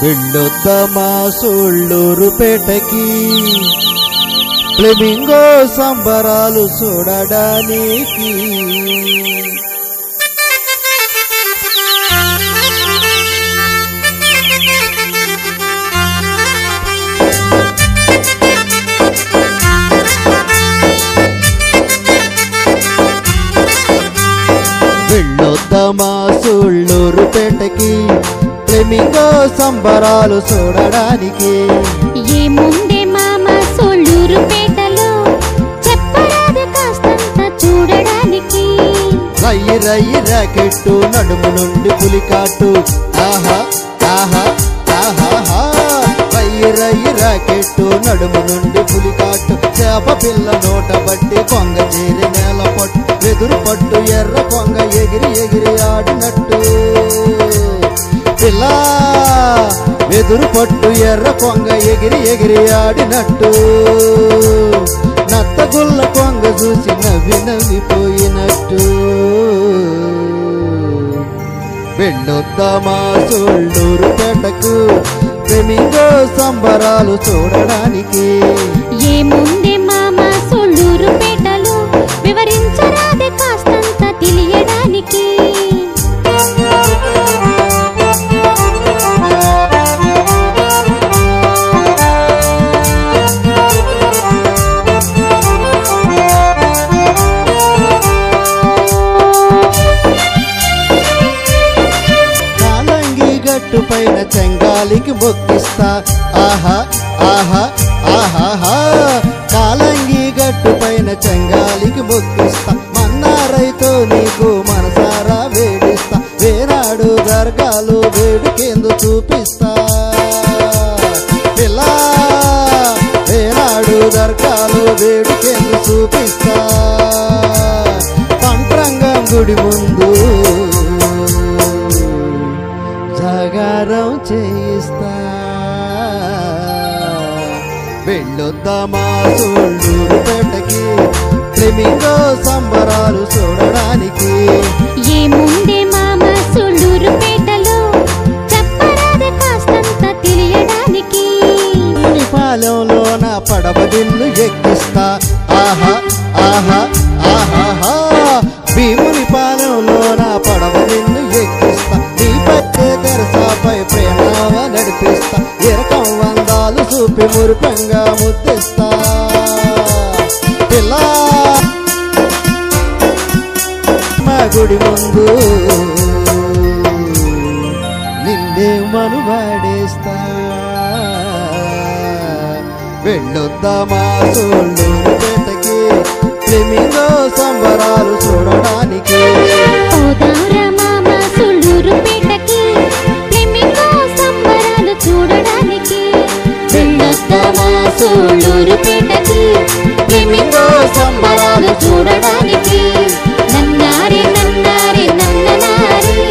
వెళ్ళొద్దమా సోళ్ళూరు పేటకి flamingo సంబరాలు చూడడానికి వెళ్ళొద్దమా సోళ్ళూరు పేటకి flamingo సంబరాలు చూడడానికి ఏముందే మామ సోళ్ళూరు పేటలో చెప్పరాదు కాస్తంత చూడడానికి రయ్యి రయ్యి రాకెట్టు నడుము నుండి పులికాటు ఆహా ఆహా ఆహాహా రయ్యి రయ్యి రాకెట్టు నడుము నుండి పులికాటు చేప పిల్ల నోట బట్టి కొంగ చేరి నేల పట్టు వెదురు పట్టు ఎర్ర కొంగ ఎగిరి ఎగిరి ఆడినట్టు పిల్ల వెదురు పట్టు ఎర్ర కొంగ ఎగిరి ఎగిరి ఆడినట్టు నత్తగుల్ల కొంగ చూసి నవ్వి నవ్విపోయినట్టు వెళ్ళొద్దామా సోళ్ళూరు పేటకు ఫ్లెమింగో సంబరాలు చూడడానికి ఏముందే మామ సోళ్ళూరు పేటలో వివరించరాదే కాస్తంత తెలియడానికి కాలంగి గట్టు పైన చెంగాలికి మొక్కిస్తా ఆహా ఆహా ఆహాహా కాలంగి గట్టు పైన చెంగాలికి మొక్కిస్తా మన్నారైతో నీకు మనసారా వేడిస్తా వేనాడు దర్గాలు వేడికేందు చూపిస్తా పిల్లా వేనాడు దర్గాలు వేడికేందు చూపిస్తా పంట్రంగం గుడి ముందు జాగారం చేయిస్తా వెళ్ళొద్దామా సోళ్ళూరు పేటకి ఫ్లెమింగో సంబరాలు చూడడానికి ఏముందే మామ సోళ్ళూరు పేటలో చెప్పరాదే కాస్తంత తెలియడానికి పాలెంలో నా పడవ దిన్ను ఎక్కిస్తా ఆహా ఆహా ఆహాహా భీముని పాలెంలో నా పడవ నిన్ను ఎక్కిస్తా నీ పట్టే తెరసాపై ప్రేమావ నడిపిస్తా ఇరకం వందాలు చూపి మురిపంగా ముద్దిస్తా పిల్ల మా గుడి ముందు నిన్నే మనువాడేస్తా వెళ్ళొద్దామా సోళ్ళు పేటకి ఫ్లెమింగో సంబరాలు చూడడానికి ఓదార మామ సోళ్ళూరు పేటకి ప్రేమికో సంబరాలు చూడడానికి వెళ్ళొద్దామా సోళ్ళూరు పేటకి ప్రేమికో సంబరాలు చూడడానికి నన్నారే నన్నారే నన్ననారే